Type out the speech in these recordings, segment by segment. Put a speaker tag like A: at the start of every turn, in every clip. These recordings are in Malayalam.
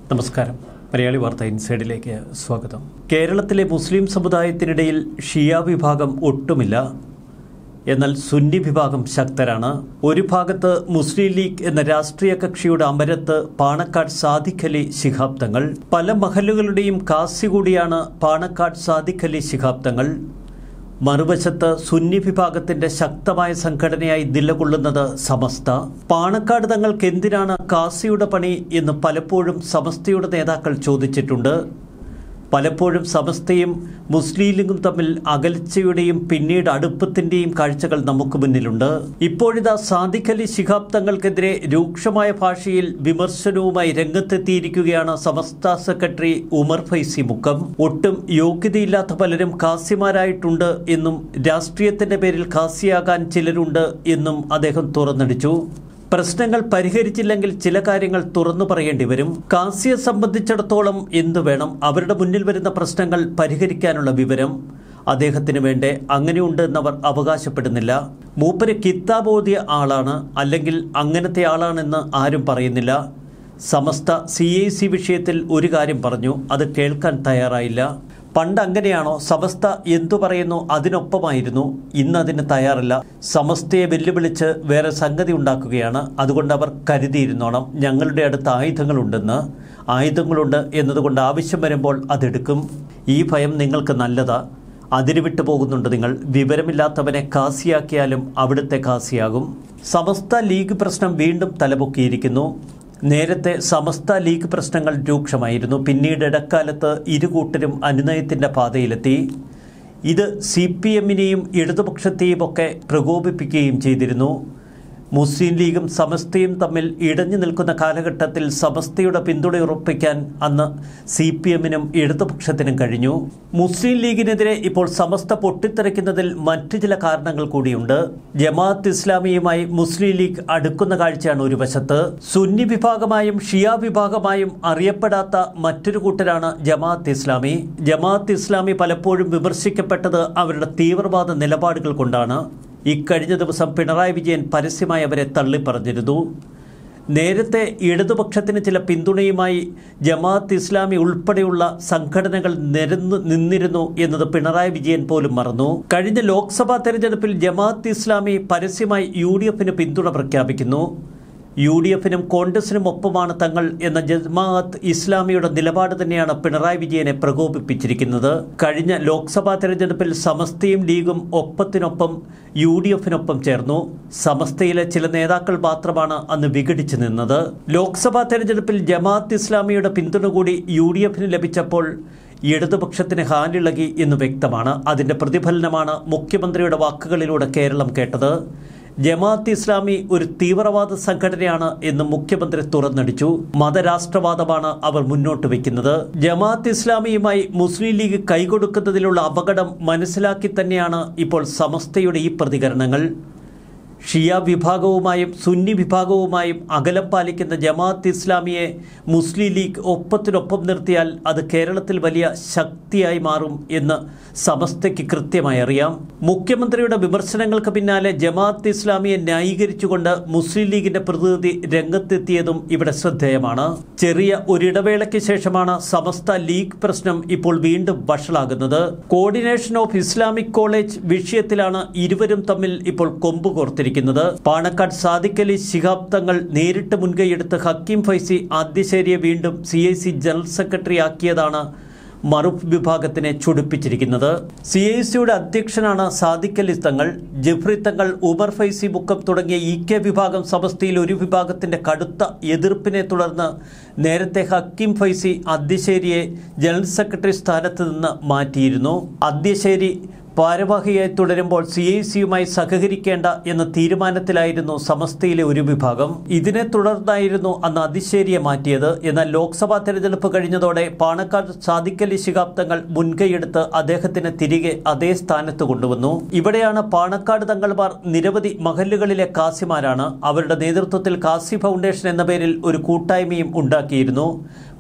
A: നമസ്കാരം മലയാളി വാർത്ത ഇൻസൈഡിലേക്ക് സ്വാഗതം കേരളത്തിലെ മുസ്ലിം സമുദായത്തിനിടയിൽ ഷിയ വിഭാഗം ഒട്ടുമില്ല എന്നാൽ സുന്നി വിഭാഗം ശക്തരാണ് ഒരു ഭാഗത്ത് മുസ്ലിം ലീഗ് എന്ന രാഷ്ട്രീയ കക്ഷിയുടെ അമരത്ത് പാണക്കാട് സാദിഖ് അലി ശിഹാബ് തങ്ങൾ പല മഹലുകളുടെയും കാസി കൂടിയാണ് പാണക്കാട് സാദിഖ് അലി ശിഹാബ് തങ്ങൾ മറുവശത്ത് സുന്നി വിഭാഗത്തിന്റെ ശക്തമായ സംഘടനയായി നിലകൊള്ളുന്നത് സമസ്ത പാണക്കാട് തങ്ങൾക്ക് എന്തിനാണ് കാസിയുടെ പണി എന്ന് പലപ്പോഴും സമസ്തയുടെ നേതാക്കൾ ചോദിച്ചിട്ടുണ്ട് പലപ്പോഴും സമസ്തയും മുസ്ലിം ലീഗും തമ്മിൽ അകൽച്ചയുടെയും പിന്നീട് അടുപ്പത്തിന്റെയും കാഴ്ചകൾ നമുക്ക് മുന്നിലുണ്ട് ഇപ്പോഴിതാ സാദിഖ് അലി ശിഹാബ് തങ്ങൾക്കെതിരെ രൂക്ഷമായ ഭാഷയിൽ വിമർശനവുമായി രംഗത്തെത്തിയിരിക്കുകയാണ് സമസ്ത സെക്രട്ടറി ഉമർ ഫൈസി മുക്കം ഒട്ടും യോഗ്യതയില്ലാത്ത പലരും കാസിമാരായിട്ടുണ്ട് എന്നും രാഷ്ട്രീയത്തിന്റെ പേരിൽ കാസിയാകാൻ ചിലരുണ്ട് എന്നും അദ്ദേഹം തുറന്നടിച്ചു പ്രശ്നങ്ങൾ പരിഹരിച്ചില്ലെങ്കിൽ ചില കാര്യങ്ങൾ തുറന്നു പറയേണ്ടി വരും കാസിയെ സംബന്ധിച്ചിടത്തോളം എന്തു വേണം അവരുടെ മുന്നിൽ വരുന്ന പ്രശ്നങ്ങൾ പരിഹരിക്കാനുള്ള വിവരം അദ്ദേഹത്തിന് വേണ്ടേ അങ്ങനെയുണ്ട് എന്നവർ അവകാശപ്പെടുന്നില്ല മൂപ്പര് കിതാബ് ഓതിയ ആളാണ് അല്ലെങ്കിൽ അങ്ങനത്തെ ആളാണെന്ന് ആരും പറയുന്നില്ല സമസ്ത സി ഐ സി വിഷയത്തിൽ ഒരു കാര്യം പറഞ്ഞു അത് കേൾക്കാൻ തയ്യാറായില്ല പണ്ട് അങ്ങനെയാണോ സമസ്ത എന്തു പറയുന്നു അതിനൊപ്പമായിരുന്നു ഇന്ന് അതിന് തയ്യാറല്ല സമസ്തയെ വെല്ലുവിളിച്ച് വേറെ സംഗതി ഉണ്ടാക്കുകയാണ് അതുകൊണ്ട് അവർ കരുതിയിരുന്നോണം ഞങ്ങളുടെ അടുത്ത് ആയുധങ്ങളുണ്ടെന്ന് ആയുധങ്ങളുണ്ട് എന്നതുകൊണ്ട് ആവശ്യം വരുമ്പോൾ അതെടുക്കും ഈ ഭയം നിങ്ങൾക്ക് നല്ലതാ അതിര് വിട്ടു പോകുന്നുണ്ട് നിങ്ങൾ വിവരമില്ലാത്തവനെ കാസിയാക്കിയാലും അവിടുത്തെ കാസിയാകും സമസ്ത ലീഗ് പ്രശ്നം വീണ്ടും തലപൊക്കിയിരിക്കുന്നു നേരത്തെ സമസ്ത ലീഗ് പ്രശ്നങ്ങൾ രൂക്ഷമായിരുന്നു പിന്നീട് ഇടക്കാലത്ത് ഇരുകൂട്ടരും അനുനയത്തിന്റെ പാതയിലെത്തി ഇത് സി പി എമ്മിനെയും ഇടതുപക്ഷത്തെയും ഒക്കെ പ്രകോപിപ്പിക്കുകയും ചെയ്തിരുന്നു മുസ്ലിം ലീഗും സമസ്തയും തമ്മിൽ ഇടഞ്ഞു നിൽക്കുന്ന കാലഘട്ടത്തിൽ സമസ്തയുടെ പിന്തുണ ഉറപ്പിക്കാൻ അന്ന് സി പി എമ്മിനും ഇടതുപക്ഷത്തിനും കഴിഞ്ഞു മുസ്ലിം ലീഗിനെതിരെ ഇപ്പോൾ സമസ്ത പൊട്ടിത്തെറിക്കുന്നതിൽ മറ്റു ചില കാരണങ്ങൾ കൂടിയുണ്ട് ജമാഅത്ത് ഇസ്ലാമിയുമായി മുസ്ലിം ലീഗ് അടുക്കുന്ന കാഴ്ചയാണ് ഒരു വശത്ത് സുന്നി വിഭാഗമായും ഷിയ വിഭാഗമായും അറിയപ്പെടാത്ത മറ്റൊരു കൂട്ടരാണ് ജമാഅത്ത് ഇസ്ലാമി ജമാഅത്ത് ഇസ്ലാമി പലപ്പോഴും വിമർശിക്കപ്പെട്ടത് അവരുടെ തീവ്രവാദ നിലപാടുകൾ കൊണ്ടാണ് ഇക്കഴിഞ്ഞ ദിവസം പിണറായി വിജയൻ പരസ്യമായി അവരെ തള്ളിപ്പറഞ്ഞിരുന്നു നേരത്തെ ഇടതുപക്ഷത്തിന് ചില പിന്തുണയുമായി ജമാഅത്ത് ഇസ്ലാമി ഉൾപ്പെടെയുള്ള സംഘടനകൾ നിരന്നു നിന്നിരുന്നു എന്നത് പിണറായി വിജയൻ പോലും മറന്നു കഴിഞ്ഞ ലോക്സഭാ തെരഞ്ഞെടുപ്പിൽ ജമാഅത്ത് ഇസ്ലാമി പരസ്യമായി യു ഡി എഫിന് പിന്തുണ പ്രഖ്യാപിക്കുന്നു യു ഡി എഫിനും കോൺഗ്രസിനും ഒപ്പമാണ് തങ്ങൾ എന്ന ജമാഅത്ത് ഇസ്ലാമിയുടെ നിലപാട് തന്നെയാണ് പിണറായി വിജയനെ പ്രകോപിപ്പിച്ചിരിക്കുന്നത് കഴിഞ്ഞ ലോക്സഭാ തെരഞ്ഞെടുപ്പിൽ സമസ്തയും ലീഗും ഒപ്പത്തിനൊപ്പം യു ഡി എഫിനൊപ്പം ചേർന്നു സമസ്തയിലെ ചില നേതാക്കൾ മാത്രമാണ് അന്ന് വിഘടിച്ചു നിന്നത് ലോക്സഭാ തെരഞ്ഞെടുപ്പിൽ ജമാഅത്ത് ഇസ്ലാമിയുടെ പിന്തുണ കൂടി യു ഡി എഫിന് ലഭിച്ചപ്പോൾ ഇടതുപക്ഷത്തിന് ഹാലിളകി എന്ന് വ്യക്തമാണ് അതിന്റെ പ്രതിഫലനമാണ് മുഖ്യമന്ത്രിയുടെ വാക്കുകളിലൂടെ കേരളം കേട്ടത് ജമാഅത്ത് ഇസ്ലാമി ഒരു തീവ്രവാദ സംഘടനയാണ് എന്ന് മുഖ്യമന്ത്രി തുറന്നടിച്ചു മതരാഷ്ട്രവാദമാണ് അവർ മുന്നോട്ട് വയ്ക്കുന്നത് ജമാഅത്ത് ഇസ്ലാമിയുമായി മുസ്ലിം ലീഗ് കൈകൊടുക്കുന്നതിലുള്ള അപകടം മനസ്സിലാക്കി തന്നെയാണ് ഇപ്പോൾ സമസ്തയുടെ ഈ പ്രതികരണങ്ങൾ ഷിയ വിഭാഗവുമായും സുന്നി വിഭാഗവുമായും അകലം പാലിക്കുന്ന ജമാഅത്ത് ഇസ്ലാമിയെ മുസ്ലിം ലീഗ് ഒപ്പത്തിനൊപ്പം നിർത്തിയാൽ അത് കേരളത്തിൽ വലിയ ശക്തിയായി മാറും എന്ന് സമസ്തയ്ക്ക് കൃത്യമായി അറിയാം മുഖ്യമന്ത്രിയുടെ വിമർശനങ്ങൾക്ക് പിന്നാലെ ജമാഅത്ത് ഇസ്ലാമിയെ ന്യായീകരിച്ചുകൊണ്ട് മുസ്ലിം ലീഗിന്റെ പ്രതിനിധി രംഗത്തെത്തിയതും ഇവിടെ ശ്രദ്ധേയമാണ് ചെറിയ ഒരിടവേളയ്ക്ക് ശേഷമാണ് സമസ്ത ലീഗ് പ്രശ്നം ഇപ്പോൾ വീണ്ടും വഷളാകുന്നത് കോർഡിനേഷൻ ഓഫ് ഇസ്ലാമിക് കോളേജ് വിഷയത്തിലാണ് ഇരുവരും തമ്മിൽ ഇപ്പോൾ കൊമ്പ് കോർത്തിരിക്കുന്നത് പാണക്കാട് സാദിഖ് അലി ശിഹാബ് തങ്ങൾ നേരിട്ട് മുൻകൈയെടുത്ത് ഹക്കീം ഫൈസി ആദ്യശേരിയെ വീണ്ടും C I C general secretary ആക്കിയതാണ് മറുഫ് വിഭാഗത്തിനെ ചൊടിപ്പിച്ചിരിക്കുന്നത് സി ഐ സിയുടെ അധ്യക്ഷനാണ് സാദിഖ് അലി തങ്ങൾ ജഫ്രി തങ്ങൾ ഉമർ ഫൈസി മുക്കം തുടങ്ങിയ ഇ കെ വിഭാഗം സമസ്തയിൽ ഒരു വിഭാഗത്തിന്റെ കടുത്ത എതിർപ്പിനെ തുടർന്ന് നേരത്തെ ഹക്കീം ഫൈസി അദ്യശ്ശേരിയെ ജനറൽ സെക്രട്ടറി സ്ഥാനത്ത് നിന്ന് മാറ്റിയിരുന്നു അദ്യശ്ശേരി ഭാരവാഹിയായി തുടരുമ്പോൾ സി ഐ സിയുമായി സഹകരിക്കേണ്ട എന്ന തീരുമാനത്തിലായിരുന്നു സമസ്തയിലെ ഒരു വിഭാഗം ഇതിനെ തുടർന്നായിരുന്നു അന്ന് അതിശേരിയെ മാറ്റിയത് എന്നാൽ ലോക്സഭാ തെരഞ്ഞെടുപ്പ് കഴിഞ്ഞതോടെ പാണക്കാട് സാദിഖലി ശിഹാബ് തങ്ങൾ മുൻകൈയെടുത്ത് അദ്ദേഹത്തിന് തിരികെ അതേ സ്ഥാനത്ത് കൊണ്ടുവന്നു ഇവിടെയാണ് പാണക്കാട് തങ്ങൾമാർ നിരവധി മഹല്ലുകളിലെ കാസിമാരാണ് അവരുടെ നേതൃത്വത്തിൽ കാസി ഫൗണ്ടേഷൻ എന്ന പേരിൽ ഒരു കൂട്ടായ്മയും ഉണ്ടാക്കിയിരുന്നു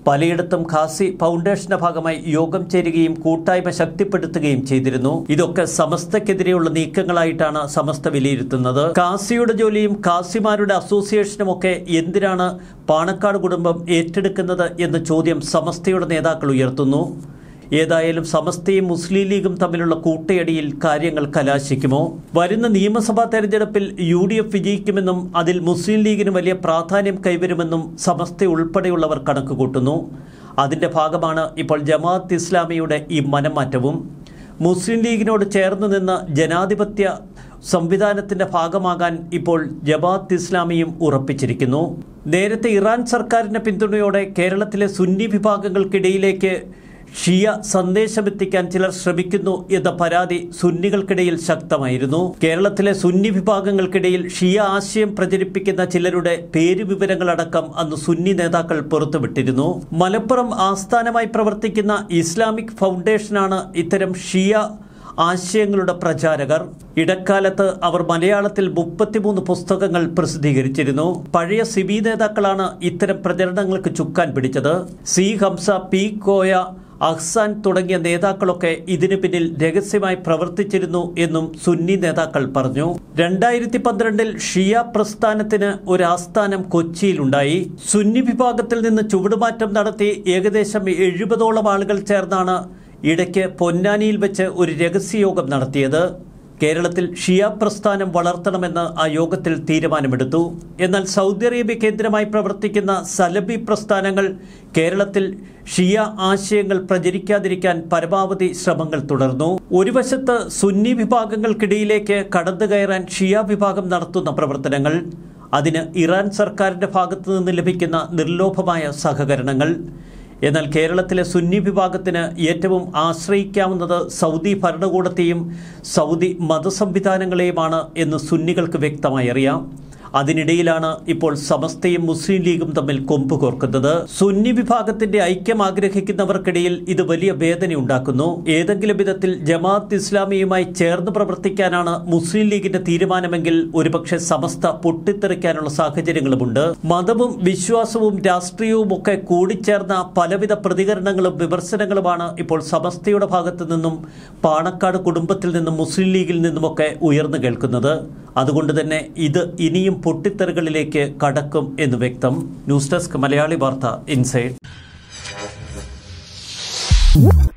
A: പലയിടത്തും ഖാസി ഫൗണ്ടേഷന്റെ ഭാഗമായി യോഗം ചേരുകയും കൂട്ടായ്മ ശക്തിപ്പെടുത്തുകയും ചെയ്തിരുന്നു ഇതൊക്കെ സമസ്തക്കെതിരെയുള്ള നീക്കങ്ങളായിട്ടാണ് സമസ്ത വിലയിരുത്തുന്നത് കാസിയുടെ ജോലിയും കാസിമാരുടെ അസോസിയേഷനും ഒക്കെ എന്തിനാണ് പാണക്കാട് കുടുംബം ഏറ്റെടുക്കുന്നത് എന്ന ചോദ്യം സമസ്തയുടെ നേതാക്കൾ ഉയർത്തുന്നു ഏതായാലും സമസ്തയും മുസ്ലിം ലീഗും തമ്മിലുള്ള കൂട്ടയടിയിൽ കാര്യങ്ങൾ കലാശിക്കുമോ വരുന്ന നിയമസഭാ തെരഞ്ഞെടുപ്പിൽ യു ഡി എഫ് വിജയിക്കുമെന്നും അതിൽ മുസ്ലിം ലീഗിന് വലിയ പ്രാധാന്യം കൈവരുമെന്നും സമസ്ത ഉൾപ്പെടെയുള്ളവർ കണക്കുകൂട്ടുന്നു അതിന്റെ ഭാഗമാണ് ഇപ്പോൾ ജമാഅത്ത് ഇസ്ലാമിയുടെ ഈ മനംമാറ്റവും മുസ്ലിം ലീഗിനോട് ചേർന്ന് നിന്ന് ജനാധിപത്യ സംവിധാനത്തിന്റെ ഭാഗമാകാൻ ഇപ്പോൾ ജമാഅത്ത് ഇസ്ലാമിയും ഉറപ്പിച്ചിരിക്കുന്നു നേരത്തെ ഇറാൻ സർക്കാരിന്റെ പിന്തുണയോടെ കേരളത്തിലെ സുന്നി വിഭാഗങ്ങൾക്കിടയിലേക്ക് ഷിയ സന്ദേശമെത്തിക്കാൻ ചിലർ ശ്രമിക്കുന്നു എന്ന പരാതി സുന്നികൾക്കിടയിൽ ശക്തമായിരുന്നു കേരളത്തിലെ സുന്നി വിഭാഗങ്ങൾക്കിടയിൽ ഷിയ ആശയം പ്രചരിപ്പിക്കുന്ന ചിലരുടെ പേരുവിവരങ്ങളടക്കം അന്ന് സുന്നി നേതാക്കൾ പുറത്തുവിട്ടിരുന്നു മലപ്പുറം ആസ്ഥാനമായി പ്രവർത്തിക്കുന്ന ഇസ്ലാമിക് ഫൗണ്ടേഷനാണ് ഇത്തരം ഷിയ ആശയങ്ങളുടെ പ്രചാരകർ ഇടക്കാലത്ത് അവർ മലയാളത്തിൽ മുപ്പത്തിമൂന്ന് പുസ്തകങ്ങൾ പ്രസിദ്ധീകരിച്ചിരുന്നു പഴയ സിബി നേതാക്കളാണ് ഇത്തരം പ്രചരണങ്ങൾക്ക് ചുക്കാൻ പിടിച്ചത് സി ഹംസ പി കോയ അഹ്സാൻ തുടങ്ങിയ നേതാക്കളൊക്കെ ഇതിനു പിന്നിൽ രഹസ്യമായി പ്രവർത്തിച്ചിരുന്നു എന്നും സുന്നി നേതാക്കൾ പറഞ്ഞു രണ്ടായിരത്തി പന്ത്രണ്ടിൽ ഷിയ പ്രസ്ഥാനത്തിന് ഒരു ആസ്ഥാനം കൊച്ചിയിലുണ്ടായി സുന്നി വിഭാഗത്തിൽ നിന്ന് ചുവടുമാറ്റം നടത്തി ഏകദേശം എഴുപതോളം ആളുകൾ ചേർന്നാണ് ഇടയ്ക്ക് പൊന്നാനിയിൽ വെച്ച് ഒരു രഹസ്യയോഗം നടത്തിയത് കേരളത്തിൽ ഷിയ പ്രസ്ഥാനം വളർത്തണമെന്ന് ആ യോഗത്തിൽ തീരുമാനമെടുത്തു എന്നാൽ സൗദി അറേബ്യ കേന്ദ്രമായി പ്രവർത്തിക്കുന്ന സലബി പ്രസ്ഥാനങ്ങൾ കേരളത്തിൽ ഷിയ ആശയങ്ങൾ പ്രചരിക്കാതിരിക്കാൻ പരമാവധി ശ്രമങ്ങൾ തുടർന്നു ഒരു വശത്ത് സുന്നി വിഭാഗങ്ങൾക്കിടയിലേക്ക് കടന്നു കയറാൻ ഷിയ വിഭാഗം നടത്തുന്ന പ്രവർത്തനങ്ങൾ അതിന് ഇറാൻ സർക്കാരിന്റെ ഭാഗത്തു നിന്ന് ലഭിക്കുന്ന നിർലോഭമായ സഹകരണങ്ങൾ എന്നാൽ കേരളത്തിലെ സുന്നി വിഭാഗത്തിന് ഏറ്റവും ആശ്രയിക്കാവുന്നത് സൗദി ഭരണകൂടത്തെയും സൗദി മതസംവിധാനങ്ങളെയുമാണ് എന്ന് സുന്നികൾക്ക് വ്യക്തമായി അറിയാം അതിനിടയിലാണ് ഇപ്പോൾ സമസ്തയും മുസ്ലിം ലീഗും തമ്മിൽ കൊമ്പ് കോർക്കുന്നത് സുന്നി വിഭാഗത്തിന്റെ ഐക്യം ആഗ്രഹിക്കുന്നവർക്കിടയിൽ ഇത് വലിയ വേദനയുണ്ടാക്കുന്നു ഏതെങ്കിലും വിധത്തിൽ ജമാഅത്ത് ഇസ്ലാമിയുമായി ചേർന്ന് പ്രവർത്തിക്കാനാണ് മുസ്ലിം ലീഗിന്റെ തീരുമാനമെങ്കിൽ ഒരുപക്ഷെ സമസ്ത പൊട്ടിത്തെറിക്കാനുള്ള സാഹചര്യങ്ങളുമുണ്ട് മതവും വിശ്വാസവും രാഷ്ട്രീയവും ഒക്കെ കൂടിച്ചേർന്ന പലവിധ പ്രതികരണങ്ങളും വിമർശനങ്ങളുമാണ് ഇപ്പോൾ സമസ്തയുടെ ഭാഗത്തു നിന്നും പാണക്കാട് കുടുംബത്തിൽ നിന്നും മുസ്ലിം ലീഗിൽ നിന്നുമൊക്കെ ഉയർന്നു കേൾക്കുന്നത് അതുകൊണ്ട് തന്നെ ഇത് ഇനിയും പൊട്ടിത്തെറികളിലേക്ക് കടക്കും എന്ന് വ്യക്തം ന്യൂസ് ഡെസ്ക് മലയാളി വാർത്ത ഇൻസൈഡ്